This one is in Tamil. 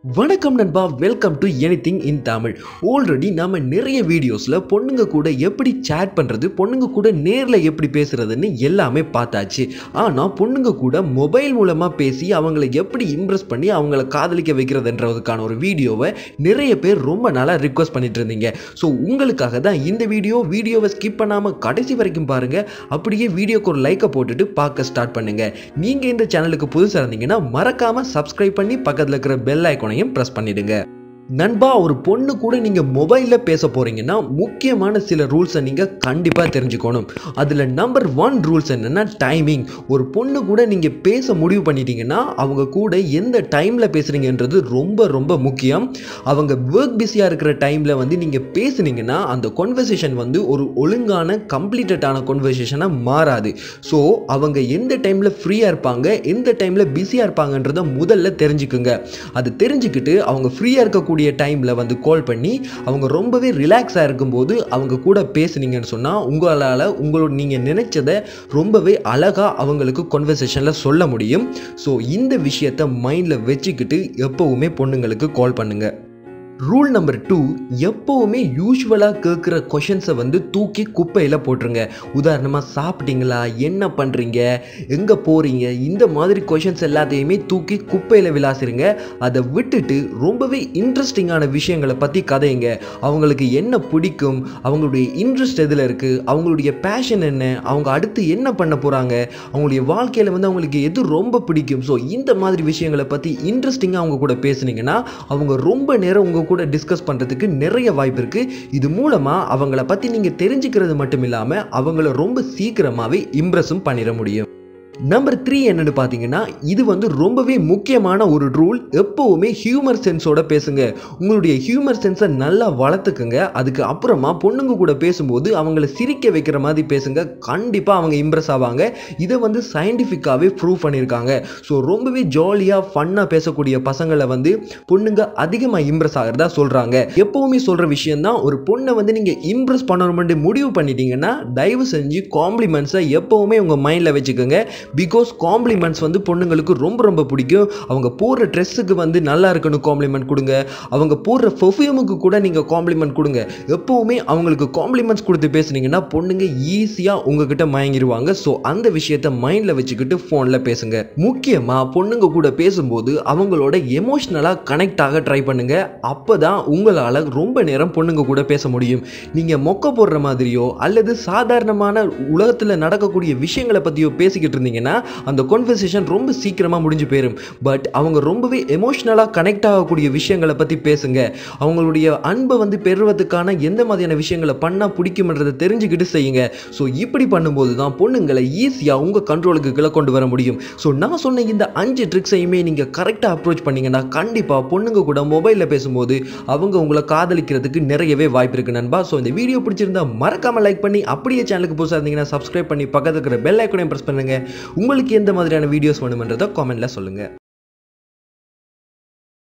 வணக்கம் நண்பா welcome to anything in Tamil already நம்ம நிறைய வீடியோஸில் பொண்ணுங்க கூட எப்படி சேட் பண்ணுறது பொண்ணுங்க கூட நேரில் எப்படி பேசுறதுன்னு எல்லாமே பார்த்தாச்சு ஆனால் பொண்ணுங்க கூட மொபைல் மூலமாக பேசி அவங்கள எப்படி இம்ப்ரெஸ் பண்ணி அவங்கள காதலிக்க வைக்கிறதுன்றதுக்கான ஒரு வீடியோவை நிறைய பேர் ரொம்ப நாளாக ரிக்வஸ்ட் பண்ணிட்டு இருந்தீங்க ஸோ உங்களுக்காக தான் இந்த வீடியோ வீடியோவை ஸ்கிப் பண்ணாமல் கடைசி வரைக்கும் பாருங்கள் அப்படியே வீடியோக்கு ஒரு லைக்கை போட்டுட்டு பார்க்க ஸ்டார்ட் பண்ணுங்கள் நீங்கள் இந்த சேனலுக்கு புதுசாக இருந்தீங்கன்னா மறக்காமல் சப்ஸ்கிரைப் பண்ணி பக்கத்தில் இருக்கிற பெல் ஐக்கானையும் ப்ரெஸ் பண்ணிடுங்க நண்பா ஒரு பொண்ணு கூட நீங்கள் மொபைலில் பேச போகிறீங்கன்னா முக்கியமான சில ரூல்ஸை நீங்கள் கண்டிப்பாக தெரிஞ்சுக்கணும் அதில் நம்பர் ஒன் ரூல்ஸ் என்னென்னா டைமிங் ஒரு பொண்ணு கூட நீங்கள் பேச முடிவு பண்ணிட்டீங்கன்னா அவங்க கூட எந்த டைமில் பேசுகிறீங்கன்றது ரொம்ப ரொம்ப முக்கியம் அவங்க ஒர்க் பிஸியாக இருக்கிற டைமில் வந்து நீங்கள் பேசுனீங்கன்னா அந்த conversation வந்து ஒரு ஒழுங்கான கம்ப்ளீட்டடான conversation-ஆ மாறாது ஸோ அவங்க எந்த டைமில் ஃப்ரீயாக இருப்பாங்க எந்த டைமில் பிஸியாக இருப்பாங்கன்றத முதல்ல தெரிஞ்சுக்குங்க அது தெரிஞ்சுக்கிட்டு அவங்க ஃப்ரீயாக இருக்கக்கூடிய டைமில் வந்து கால் பண்ணி அவங்க ரொம்பவே ரிலாக்ஸாக இருக்கும்போது அவங்க கூட பேசுனீங்கன்னு சொன்னால் உங்களால் உங்களோட நீங்கள் நினைச்சதை ரொம்பவே அழகாக அவங்களுக்கு conversationல சொல்ல முடியும் ஸோ இந்த விஷயத்தை மைண்டில் வச்சுக்கிட்டு எப்போவுமே பொண்ணுங்களுக்கு கால் பண்ணுங்கள் ரூல் நம்பர் டூ எப்போவுமே யூஸ்வலாக கேட்குற கொஷின்ஸை வந்து தூக்கி குப்பையில் போட்டுருங்க உதாரணமாக சாப்பிட்டீங்களா என்ன பண்ணுறீங்க எங்கே போகிறீங்க இந்த மாதிரி கொஷின்ஸ் எல்லாத்தையுமே தூக்கி குப்பையில் விளாசிருங்க அதை விட்டுட்டு ரொம்பவே இன்ட்ரெஸ்டிங்கான விஷயங்களை பற்றி கதைங்க அவங்களுக்கு என்ன பிடிக்கும் அவங்களுடைய இன்ட்ரெஸ்ட் எதில் இருக்குது அவங்களுடைய பேஷன் என்ன அவங்க அடுத்து என்ன பண்ண போகிறாங்க அவங்களுடைய வாழ்க்கையில் வந்து அவங்களுக்கு எது ரொம்ப பிடிக்கும் ஸோ இந்த மாதிரி விஷயங்களை பற்றி இன்ட்ரெஸ்டிங்காக அவங்க கூட பேசுனீங்கன்னா அவங்க ரொம்ப நேரம் உங்கள் கூட டிஸ்கஸ் பண்ணுறதுக்கு நிறைய வாய்ப்பு இருக்குது இது மூலமாக அவங்கள பற்றி நீங்கள் தெரிஞ்சுக்கிறது மட்டும் இல்லாமல் அவங்கள ரொம்ப சீக்கிரமாகவே இம்ப்ரெஸும் பண்ணிட முடியும் நம்பர் த்ரீ என்னன்னு பார்த்தீங்கன்னா இது வந்து ரொம்பவே முக்கியமான ஒரு ரூல் எப்போவுமே ஹியூமர் சென்ஸோட பேசுங்க உங்களுடைய ஹியூமர் சென்ஸை நல்லா வளர்த்துக்குங்க அதுக்கு அப்புறமா பொண்ணுங்க கூட பேசும்போது அவங்கள சிரிக்க வைக்கிற மாதிரி பேசுங்க கண்டிப்பாக அவங்க இம்ப்ரெஸ் ஆவாங்க இதை வந்து சயின்டிஃபிக்காகவே ப்ரூவ் பண்ணியிருக்காங்க ஸோ ரொம்பவே ஜாலியாக ஃபன்னாக பேசக்கூடிய பசங்களை வந்து பொண்ணுங்க அதிகமாக இம்ப்ரெஸ் ஆகிறதா சொல்கிறாங்க எப்போவுமே சொல்கிற விஷயம் தான் ஒரு பொண்ணை வந்து நீங்கள் இம்ப்ரெஸ் பண்ணணும்னு முடிவு பண்ணிட்டீங்கன்னா தயவு செஞ்சு காம்ப்ளிமெண்ட்ஸை எப்போவுமே உங்கள் மைண்டில் வச்சுக்கோங்க பிகாஸ் காம்ப்ளிமெண்ட்ஸ் வந்து பொண்ணுங்களுக்கு ரொம்ப ரொம்ப பிடிக்கும் அவங்க போடுற ட்ரெஸ்ஸுக்கு வந்து நல்லா இருக்கணும் காம்ப்ளிமெண்ட் கொடுங்க அவங்க போடுற பெர்ஃப்யூமுக்கு கூட நீங்கள் காம்ப்ளிமெண்ட் கொடுங்க எப்போவுமே அவங்களுக்கு காம்ப்ளிமெண்ட்ஸ் கொடுத்து பேசுனீங்கன்னா பொண்ணுங்க ஈஸியாக உங்ககிட்ட மயங்கிடுவாங்க ஸோ அந்த விஷயத்த மைண்டில் வச்சுக்கிட்டு ஃபோனில் பேசுங்க முக்கியமாக பொண்ணுங்க கூட பேசும்போது அவங்களோட எமோஷ்னலாக கனெக்ட் ஆக ட்ரை பண்ணுங்க அப்போ தான் உங்களால் ரொம்ப நேரம் பொண்ணுங்க கூட பேச முடியும் நீங்கள் மொக்க போடுற மாதிரியோ அல்லது சாதாரணமான உலகத்தில் நடக்கக்கூடிய விஷயங்களை பற்றியோ பேசிக்கிட்டு இருந்தீங்கன்னா அந்த கான்வர்சேஷன் ரொம்ப சீக்கிரமாக முடிஞ்சு போயிடும் பட் அவங்க ரொம்பவே எமோஷ்னலாக கனெக்ட் ஆகக்கூடிய விஷயங்களை பற்றி பேசுங்க அவங்களுடைய அன்பை வந்து பெறுவதற்கான எந்த மாதிரியான விஷயங்களை பண்ணால் பிடிக்கும்ன்றதை தெரிஞ்சுக்கிட்டு செய்யுங்க ஸோ இப்படி பண்ணும்போது தான் பொண்ணுங்களை ஈஸியாக உங்கள் கண்ட்ரோலுக்கு கீழே கொண்டு வர முடியும் ஸோ நான் சொன்ன இந்த அஞ்சு ட்ரிக்ஸையுமே நீங்கள் கரெக்டாக அப்ரோச் பண்ணீங்கன்னா கண்டிப்பாக பொண்ணுங்க கூட மொபைலில் பேசும்போது அவங்க உங்களை காதலிக்கிறதுக்கு நிறையவே வாய்ப்பு இருக்குது நண்பா ஸோ இந்த வீடியோ பிடிச்சிருந்தா மறக்காமல் லைக் பண்ணி அப்படியே சேனலுக்கு புதுசாக இருந்தீங்கன்னா சப்ஸ்கிரைப் பண்ணி பக்கத்தில் இருக்கிற பெல் ஐக்கனையும் ப்ரெஸ் பண்ணுங்கள் உங்களுக்கு எந்த மாதிரியான வீடியோஸ் வேணுமென்றதை காமெண்ட்டில் சொல்லுங்கள்